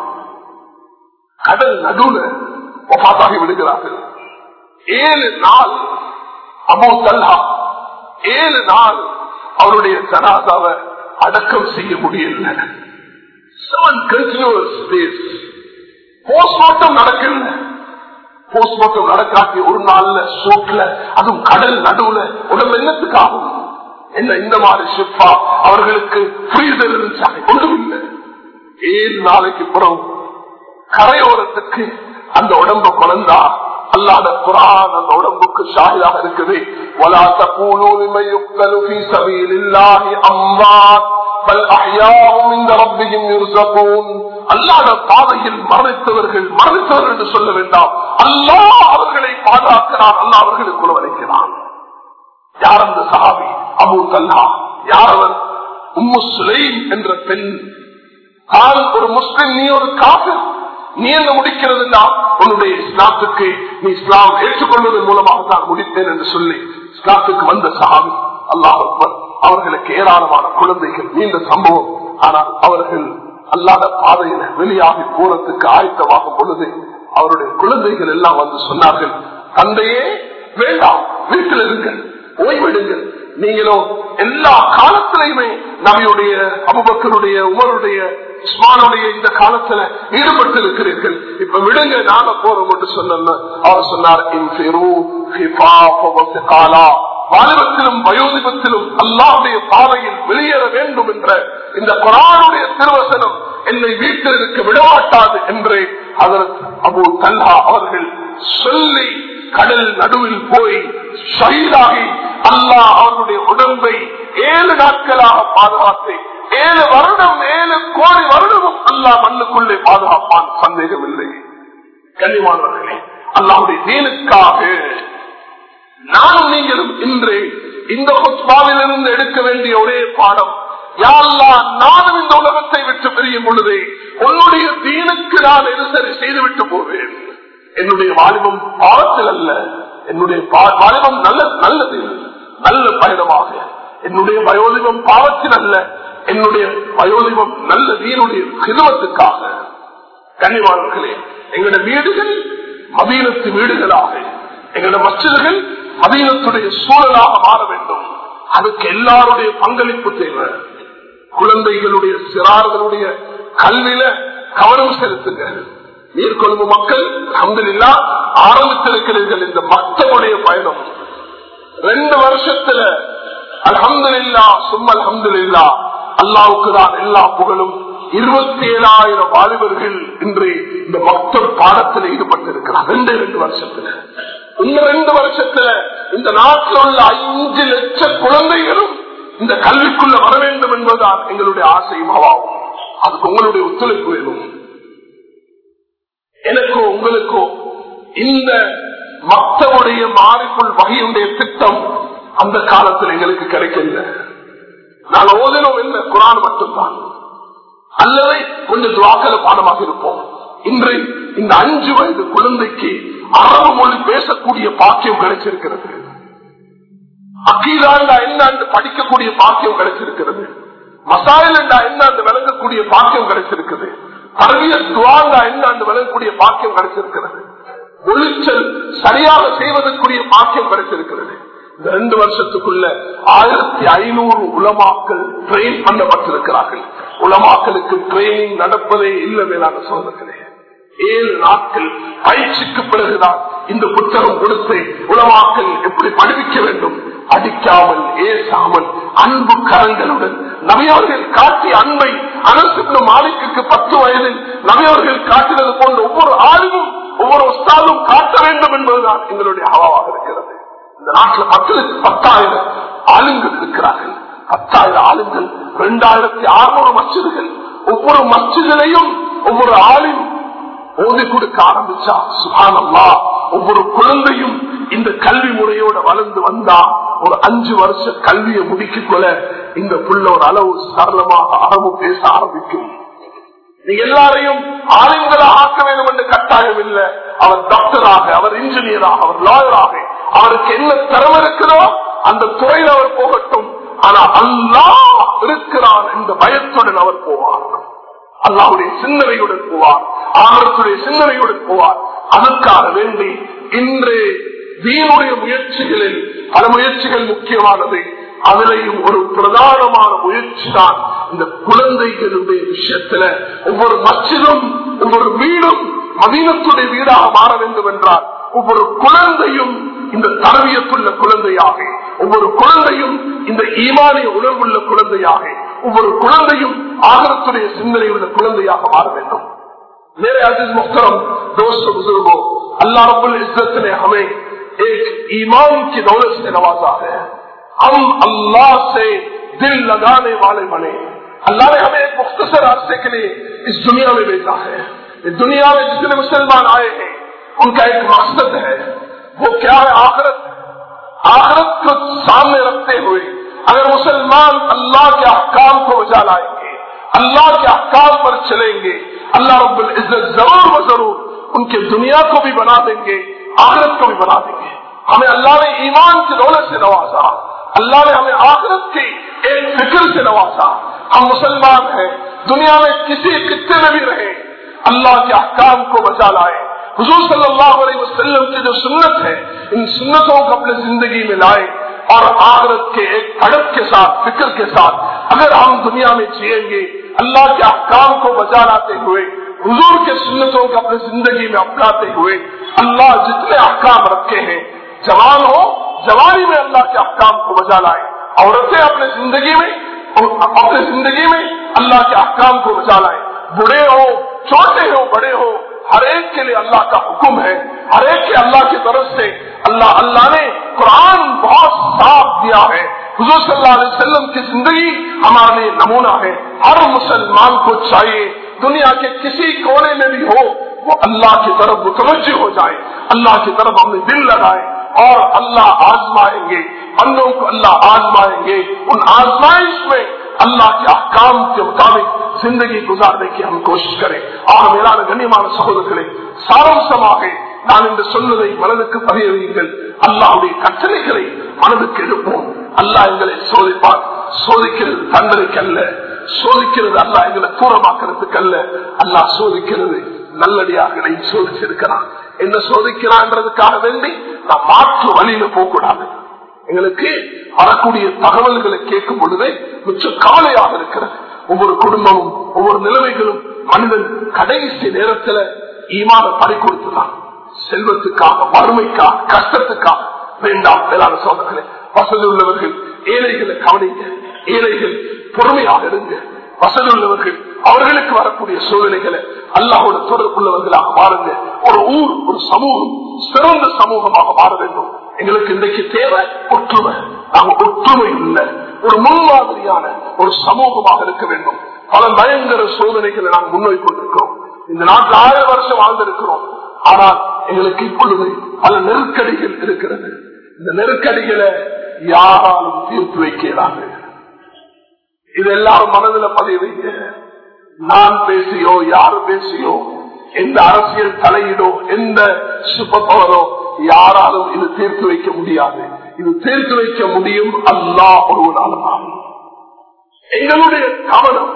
கடல் நடுவுல ஒப்பாத்தாகி விடுகிறார்கள் ஏழு நாள் அபோ தல்லா ஏழு நாள் அவருடைய ஜனாதாவை அடக்கம் செய்ய முடியல செவன் கண்டினியூஸ் டேஸ் போஸ்ட்மார்ட்டம் நடக்கல போஸ்ட்மார்ட்டம் நடக்காட்டி ஒரு நாள்ல சோட்ல அதுவும் கடல் நடுவுல உடம்பு என்னத்துக்கு ஆகும் என்ன இந்த மாதிரி ஷிப்பா அவர்களுக்கு ஃப்ரீசர் இருந்துச்சாங்க ஒன்றும் இல்லை ஏழு நாளைக்கு அப்புறம் கரையோரத்துக்கு அந்த உடம்ப குழந்தா அல்லாத குரான் அந்த உடம்புக்கு ஷாஹிதாக இருக்குது ولا تقولوا لمن يقتل في سبيل الله اموات بل احياء عند ربهم يرزقون அல்லாத பாதையில் மரணித்தவர்கள் மரணித்தவர்கள் என்று சொல்ல வேண்டாம் அல்லாஹ் அவர்களை பாதுகாக்கிறார் அல்லாஹ் அவர்களுக்கு உணவளிக்கிறான் யார் அந்த சஹாபி அபு தல்லா யார் அவர் உம்மு சுலைம் என்ற பெண் நான் ஒரு முஸ்லிம் நீ ஒரு காபிர் நீ என்ன முடிக்கிறதுனா உன்னுடைய இஸ்லாத்துக்கு நீ இஸ்லாம் ஏற்றுக்கொள்வதன் மூலமாக தான் முடித்தேன் என்று சொல்லி இஸ்லாத்துக்கு வந்த சஹாபி அல்லாஹ் அக்பர் அவர்களுக்கு ஏராளமான குழந்தைகள் நீண்ட சம்பவம் ஆனால் அவர்கள் அல்லாத பாதையில வெளியாகி போறதுக்கு ஆயத்தமாகும் பொழுது அவருடைய குழந்தைகள் எல்லாம் வந்து சொன்னார்கள் தந்தையே வேண்டாம் வீட்டில் இருங்கள் ஓய்வெடுங்கள் நீங்களும் எல்லா காலத்திலையுமே நபியுடைய அபுபக்கருடைய உமருடைய உஸ்மானுடைய இந்த காலத்துல ஈடுபட்டு இருக்கிறீர்கள் இப்ப விடுங்க நாங்க போறோம் என்று சொன்ன அவர் சொன்னார் வாலிபத்திலும் வயோதிபத்திலும் அல்லாவுடைய பாதையில் வெளியேற வேண்டும் என்ற இந்த குரானுடைய திருவசனம் என்னை வீட்டில் இருக்க விடமாட்டாது என்று அதற்கு அபு தல்ஹா அவர்கள் சொல்லி கடல் நடுவில் போய் ஷஹீதாகி அல்லாஹ் அவருடைய உடம்பை ஏழு நாட்களாக பாதுகாத்து ஏழு வருடம் ஏழு கோடி வருடமும் அல்லாஹ் மண்ணுக்குள்ளே பாதுகாப்பான் சந்தேகமில்லை கண்ணியமானவர்களே அல்லாவுடைய தீனுக்காக நானும் நீங்களும் இன்று இந்த இருந்து எடுக்க வேண்டிய ஒரே பாடம் யாழ்லா நானும் இந்த உலகத்தை விட்டு பிரியும் பொழுது உன்னுடைய தீனுக்கு நான் எரிசரி செய்துவிட்டு போவேன் என்னுடைய வாலிபம் பாவத்தில் அல்ல என்னுடைய வாலிபம் நல்ல நல்லது நல்ல பயணமாக என்னுடைய வயோதிபம் பாவத்தில் அல்ல என்னுடைய வயோதிபம் நல்ல தீனுடைய கிருவத்துக்காக கனிவாளர்களே எங்களுடைய வீடுகள் மதீனத்து வீடுகளாக எங்களுடைய மச்சல்கள் மதீனத்துடைய சூழலாக மாற வேண்டும் அதுக்கு எல்லாருடைய பங்களிப்பு தேவை குழந்தைகளுடைய சிறார்களுடைய கல்வியில கவனம் செலுத்துங்க நீர்கொழும்பு மக்கள் அஹமதுல்லா ஆரம்பித்திருக்கிறீர்கள் இந்த மக்களுடைய பயணம் ரெண்டு வருஷத்துல அலமதுல்லா சும் அலமதுல்லா அல்லாவுக்கு தான் எல்லா புகழும் இருபத்தி ஏழாயிரம் வாலிபர்கள் இன்று இந்த மக்கள் பாடத்தில் ஈடுபட்டிருக்கிறார் ரெண்டு ரெண்டு வருஷத்துல இந்த ரெண்டு வருஷத்துல இந்த நாட்டில் உள்ள அஞ்சு லட்சம் குழந்தைகளும் இந்த கல்விக்குள்ள வர வேண்டும் என்பதுதான் எங்களுடைய ஆசையும் அவாவும் அதுக்கு உங்களுடைய ஒத்துழைப்பு வேணும் எனக்கோ உங்களுக்கோ இந்த மக்களுடைய மாறிக்குள் வகையுடைய திட்டம் அந்த காலத்தில் எங்களுக்கு கிடைக்கல நாங்க ஓதினோம் என்ன குரான் மட்டும்தான் அல்லது கொஞ்சம் துவாக்கல பாடமாக இருப்போம் இன்று இந்த அஞ்சு வயது குழந்தைக்கு அரபு மொழி பேசக்கூடிய பாக்கியம் கிடைச்சிருக்கிறது அக்கீலாண்டா என்ன படிக்கக்கூடிய பாக்கியம் கிடைச்சிருக்கிறது மசாயில் என்ன விளங்கக்கூடிய பாக்கியம் கிடைச்சிருக்குது பரவிய துவாண்டா என்ன விளங்கக்கூடிய பாக்கியம் கிடைச்சிருக்கிறது ஒளிச்சல் சரியாக செய்வதற்குரிய பாக்கியம் கிடைச்சிருக்கிறது இந்த ரெண்டு வருஷத்துக்குள்ள ஆயிரத்தி ஐநூறு உலமாக்கள் ட்ரெயின் பண்ணப்பட்டிருக்கிறார்கள் உலமாக்களுக்கு ட்ரைனிங் நடப்பதே இல்லை மேலான சோதர்களே ஏழு நாட்கள் பயிற்சிக்கு பிறகுதான் இந்த புத்தகம் கொடுத்து உலமாக்கள் எப்படி படிப்பிக்க வேண்டும் அடிக்காமல் ஏசாமல் அன்பு கரங்களுடன் நவியவர்கள் காட்டிய அன்பை அரசு மாலிக்கு பத்து வயதில் நவியவர்கள் காட்டினது போன்ற ஒவ்வொரு ஆளுமும் ஒவ்வொரு உஸ்தாதும் காட்ட வேண்டும் என்பதுதான் எங்களுடைய அவாவாக இருக்கிறது இந்த நாட்டில் பத்து பத்தாயிரம் ஆளுங்கள் இருக்கிறார்கள் பத்தாயிரம் ஆளுங்கள் இரண்டாயிரத்தி அறுநூறு மசிதுகள் ஒவ்வொரு மசிதிலையும் ஒவ்வொரு ஆளும் ஓதி கொடுக்க ஆரம்பிச்சா சுகானம்மா ஒவ்வொரு குழந்தையும் இந்த கல்வி முறையோட வளர்ந்து வந்தா ஒரு அஞ்சு வருஷ கல்வியை முடிக்க கொள்ள இந்த புள்ள ஒரு அளவு சரளமாக அரபு பேச ஆரம்பிக்கும் நீங்க எல்லாரையும் ஆளுங்களை ஆக்க வேண்டும் என்று கட்டாயம் இல்லை அவர் டாக்டராக அவர் இன்ஜினியராக அவர் லாயராக அவருக்கு என்ன திறமை இருக்கிறதோ அந்த துறையில் அவர் போகட்டும் ஆனா அல்லா இருக்கிறான் என்ற பயத்துடன் அவர் போவார் அல்லாவுடைய சிந்தனையுடன் போவார் ஆகரத்துடைய சிந்தனையுடன் போவார் அதற்காக வேண்டி இன்று வீணுடைய முயற்சிகளில் பல முயற்சிகள் முக்கியமானது அதிலையும் ஒரு பிரதானமான முயற்சி தான் இந்த குழந்தைகளுடைய விஷயத்துல ஒவ்வொரு மச்சிலும் ஒவ்வொரு வீடும் மதீனத்துடைய வீடாக மாற வேண்டும் என்றால் ஒவ்வொரு குழந்தையும் இந்த தரவியத்துள்ள குழந்தையாக ஒவ்வொரு குழந்தையும் இந்த ஈமானிய உணர்வுள்ள குழந்தையாக ஒவ்வொரு குழந்தையும் ஆகரத்துடைய சிந்தனை உள்ள குழந்தையாக மாற வேண்டும் मेरे अजीज मुख्तरम दोस्तों बुजुर्गो अल्लाह रब्बुल इज्जत ने हमें एक ईमान की दौलत से नवाजा है हम अल्लाह से दिल लगाने वाले बने अल्लाह ने हमें एक मुख्तसर अरसे के लिए इस दुनिया में भेजा है इस दुनिया में जितने मुसलमान आए हैं उनका एक मकसद है वो क्या है आखरत आखरत को सामने रखते हुए अगर मुसलमान अल्लाह के अहकाम को बजा लाएंगे अल्लाह के अहकाम पर चलेंगे अल्लाह रब्बुल इज्जत जरूर व जरूर उनके दुनिया को भी बना देंगे आखिरत को भी बना देंगे हमें अल्लाह ने ईमान की दौलत से नवाजा अल्लाह ने हमें आखिरत की एक फिक्र से नवाजा हम मुसलमान हैं दुनिया में किसी खत्ते में भी रहे अल्लाह के अहकाम को बचा लाए हुजूर सल्लल्लाहु अलैहि वसल्लम की जो सुन्नत है इन सुन्नतों को अपने जिंदगी में लाए और आखिरत के एक तड़प के साथ फिक्र के साथ अगर हम दुनिया में जिएंगे अल्लाह के अहकाम को बजा लाते हुए हुजूर के सुन्नतों को अपनी जिंदगी में अपनाते हुए अल्लाह जितने अहकाम रखे हैं जवान हो जवानी में अल्लाह के अहकाम को बजा लाए औरतें अपने जिंदगी में अपनी जिंदगी में अल्लाह के अहकाम को बचा लाए बुढ़े हो छोटे हो बड़े हो हर एक के लिए अल्लाह का हुक्म है हर एक के अल्लाह की तरफ से अल्लाह अल्लाह ने कुरान बहुत साफ दिया है हुजूर सल्लल्लाहु अलैहि वसल्लम की जिंदगी हमारे लिए नमूना है हर मुसलमान को चाहिए दुनिया के किसी कोने में भी हो वो अल्लाह की तरफ मुतवज हो जाए अल्लाह की तरफ अपने दिल लगाए और अल्लाह आजमाएंगे बंदों को अल्लाह आजमाएंगे उन आजमाइश में अल्लाह के अहकाम के मुताबिक जिंदगी गुजारने की हम कोशिश करें ஆக மேலான கண்ணியமான சகோதரர்களே சாரம்சமாக நான் என்று சொன்னதை மனதுக்கு பதிய வையுங்கள் அல்லாவுடைய கட்டளைகளை மனதுக்கு எடுப்போம் அல்லாஹ் எங்களை சோதிப்பார் சோதிக்கிறது தண்டனைக்கு அல்ல சோதிக்கிறது அல்ல எங்களை தூரமாக்குறதுக்கு அல்ல அல்லாஹ் சோதிக்கிறது நல்லடியார்களை சோதிச்சிருக்கிறான் என்ன சோதிக்கிறான்றதுக்காக வேண்டி நான் மாற்று வழியில போகக்கூடாது எங்களுக்கு வரக்கூடிய தகவல்களை கேட்கும் பொழுது மிச்சம் கவலையாக இருக்கிறது ஒவ்வொரு குடும்பமும் ஒவ்வொரு நிலைமைகளும் மனிதன் கடைசி நேரத்துல ஈமான பறி கொடுத்துதான் செல்வத்துக்காக வறுமைக்காக கஷ்டத்துக்காக வேண்டாம் மேலான சோதர்களே வசதி உள்ளவர்கள் ஏழைகளை கவனிங்க ஏழைகள் பொறுமையாக இருங்க வசதி உள்ளவர்கள் அவர்களுக்கு வரக்கூடிய சூழ்நிலைகளை அல்லாஹோட தொடர்புள்ளவர்களாக மாறுங்க ஒரு ஊர் ஒரு சமூகம் சிறந்த சமூகமாக மாற வேண்டும் எங்களுக்கு இன்றைக்கு தேவை ஒற்றுமை நாங்க ஒற்றுமை இல்லை ஒரு முன்மாதிரியான ஒரு சமூகமாக இருக்க வேண்டும் பல பயங்கர சோதனைகளை நாங்கள் முன்னோய் கொண்டிருக்கிறோம் இந்த நாட்டில் ஆயிரம் வருஷம் வாழ்ந்திருக்கிறோம் ஆனால் எங்களுக்கு இப்பொழுது பல நெருக்கடிகள் இருக்கிறது இந்த நெருக்கடிகளை யாராலும் தீர்த்து வைக்கிறாங்க இது எல்லாரும் மனதில் பதிய வைக்க நான் பேசியோ யாரு பேசியோ எந்த அரசியல் தலையீடோ எந்த சுப்பவரோ யாராலும் இது தீர்த்து வைக்க முடியாது இது தீர்த்து வைக்க முடியும் அல்லா ஒருவரால் எங்களுடைய கவனம்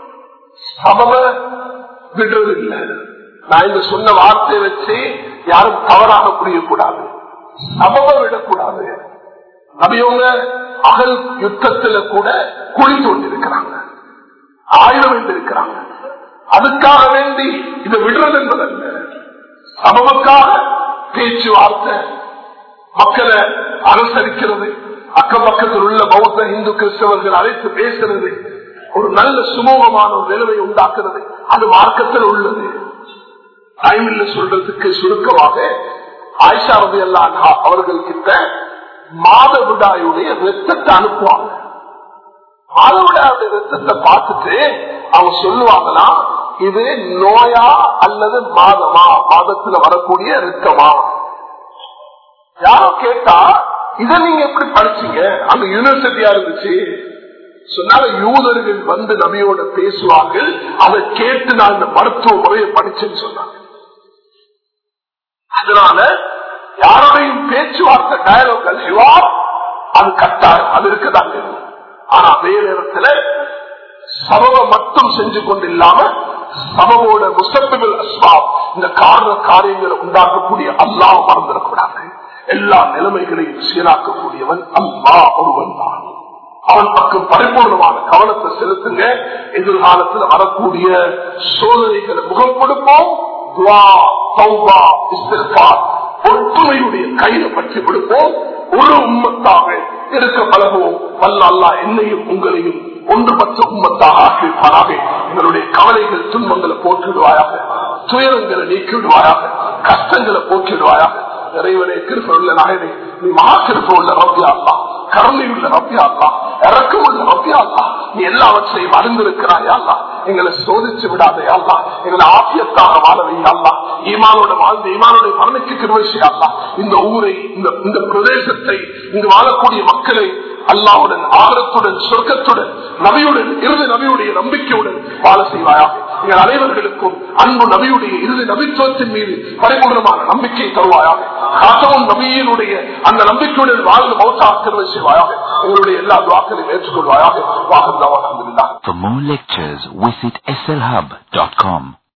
சமம விடுறதில்லை நான் இந்த சொன்ன வார்த்தையை வச்சு யாரும் தவறாக புரியக்கூடாது சமம விடக்கூடாது நபியவங்க அகல் யுத்தத்துல கூட குழி தோண்டிருக்கிறாங்க ஆயுதம் வைத்திருக்கிறாங்க அதுக்காக வேண்டி இதை விடுறது என்பதல்ல சமமக்காக பேச்சுவார்த்தை மக்களை அனுசரிக்கிறது அக்கம் பக்கத்தில் உள்ள பௌத்த இந்து கிறிஸ்தவர்கள் அழைத்து பேசுறது ஒரு நல்ல சுமூகமான ஒரு நிலைமை உண்டாக்குறது அது மார்க்கத்தில் உள்ளது டைமில் சொல்றதுக்கு சுருக்கமாக ஆயிஷா ரவி அல்லா அவர்கள் கிட்ட மாதவிடாயுடைய ரத்தத்தை அனுப்புவாங்க மாதவிடாயுடைய ரத்தத்தை பார்த்துட்டு அவங்க சொல்லுவாங்கன்னா இது நோயா அல்லது மாதமா மாதத்துல வரக்கூடிய ரத்தமா யாரோ கேட்டா இத நீங்க எப்படி படிச்சீங்க அந்த யூனிவர்சிட்டியா இருந்துச்சு சொன்னால யூதர்கள் வந்து நபியோட பேசுவார்கள் அதை கேட்டு நான் இந்த மருத்துவ முறையை படிச்சேன்னு சொன்னாங்க அதனால யாரோடையும் பேச்சுவார்த்தை டயலாக்கள் சிவா அது கட்டாயம் அது இருக்கதாங்க ஆனா அதே நேரத்துல சமவை மட்டும் செஞ்சு கொண்டு இல்லாம சமவோட முஸ்தபிபில் அஸ்மாப் இந்த காரண காரியங்களை உண்டாக்கக்கூடிய அல்லாஹ் மறந்துடக்கூடாது எல்லா நிலைமைகளையும் சீராக்கக்கூடியவன் அல்லா ஒருவன் தான் அவன் பக்கம் பரிபூர்ணமான கவனத்தை செலுத்துங்க எதிர்காலத்தில் வரக்கூடிய சோதனைகளை முகம் கொடுப்போம் துவா தௌபா இஸ்திஃபார் ஒற்றுமையுடைய கையில பற்றி கொடுப்போம் ஒரு உம்மத்தாக இருக்க பழகுவோம் வல்ல அல்லா என்னையும் உங்களையும் ஒன்றுபட்ட உம்மத்தாக ஆக்கிவிடுவாராக எங்களுடைய கவலைகள் துன்பங்களை போக்கிவிடுவாயாக துயரங்களை நீக்கிவிடுவாயாக கஷ்டங்களை போக்கிவிடுவாயாக இறைவனே கிருப்ப உள்ள நாயனே நீ மகா கிருப்ப உள்ள ரப்பியா அல்லா கருணை உள்ள ரப்பியா அல்லா இறக்கம் உள்ள ரப்பியா அல்லா நீ எல்லாவற்றையும் அறிந்திருக்கிறாய் அல்லா எங்களை சோதிச்சு விடாதே அல்லா எங்களை ஆசியத்தாக வாழ வையல்லா ஈமானோட வாழ்ந்து ஈமானோட மரணிக்கு கிருவசி அல்லா இந்த ஊரை இந்த இந்த பிரதேசத்தை இங்கு வாழக்கூடிய மக்களை அல்லாவுடன் ஆதரத்துடன் சொர்க்கத்துடன் நபியுடன் இறுதி நபியுடைய நம்பிக்கையுடன் வாழ செய்வாயாக எங்கள் அனைவர்களுக்கும் அன்பு நபியுடைய இறுதி நபித்துவத்தின் மீது பரிபூர்ணமான நம்பிக்கை தருவாயாக காசவும் நபியினுடைய அந்த நம்பிக்கையுடன் வாழ்ந்து மௌத்தாக்கிறது செய்வாயாக எங்களுடைய எல்லா துவாக்களையும் ஏற்றுக்கொள்வாயாக வாகன் For more lectures, visit slhub.com.